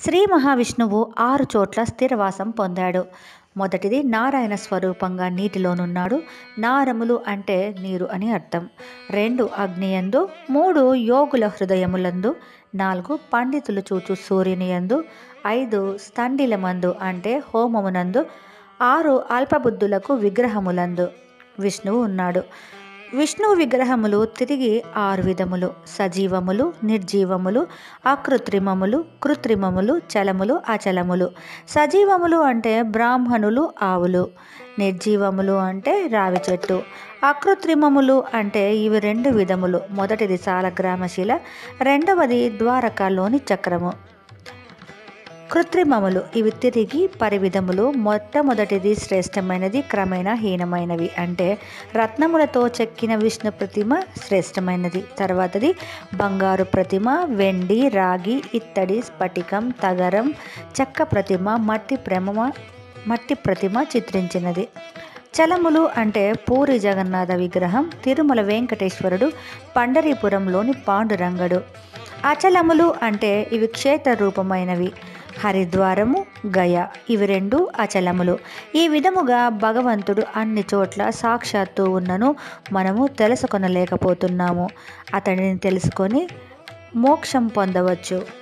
శ్రీ మహావిష్ణువు ఆరు చోట్ల స్థిరవాసం పొందాడు మొదటిది నారాయణ స్వరూపంగా నీటిలోనున్నాడు నారములు అంటే నీరు అని అర్థం రెండు అగ్నియందు మూడు యోగుల హృదయములందు నాలుగు పండితులు చూచు సూర్యుని యందు ఐదు స్థండిలమందు అంటే హోమమునందు ఆరు అల్పబుద్ధులకు విగ్రహములందు విష్ణువు ఉన్నాడు విష్ణువు విగ్రహములు తిరిగి ఆరు విధములు సజీవములు నిర్జీవములు అకృత్రిమములు కృత్రిమములు చలములు అచలములు సజీవములు అంటే బ్రాహ్మణులు ఆవులు నిర్జీవములు అంటే రావి చెట్టు అకృత్రిమములు అంటే ఇవి రెండు విధములు మొదటిది సాలగ్రామశిల రెండవది ద్వారకాలోని చక్రము కృత్రిమములు ఇవి తిరిగి పరివిధములు మొట్టమొదటిది శ్రేష్టమైనది క్రమేణా హీనమైనవి అంటే రత్నములతో చెక్కిన విష్ణు ప్రతిమ శ్రేష్టమైనది తర్వాతది బంగారు ప్రతిమ వెండి రాగి ఇత్తడి స్ఫటికం తగరం చెక్క ప్రతిమ మట్టి ప్రేమ మట్టి ప్రతిమ చిత్రించినది చలములు అంటే పూరి జగన్నాథ విగ్రహం తిరుమల వెంకటేశ్వరుడు పండరీపురంలోని పాండురంగడు అచలములు అంటే ఇవి క్షేత్ర రూపమైనవి హరిద్వారము గయ ఇవి రెండు అచలములు ఈ విధముగా భగవంతుడు అన్ని చోట్ల సాక్షాత్తు ఉన్నను మనము తెలుసుకొనలేకపోతున్నాము అతడిని తెలుసుకొని మోక్షం పొందవచ్చు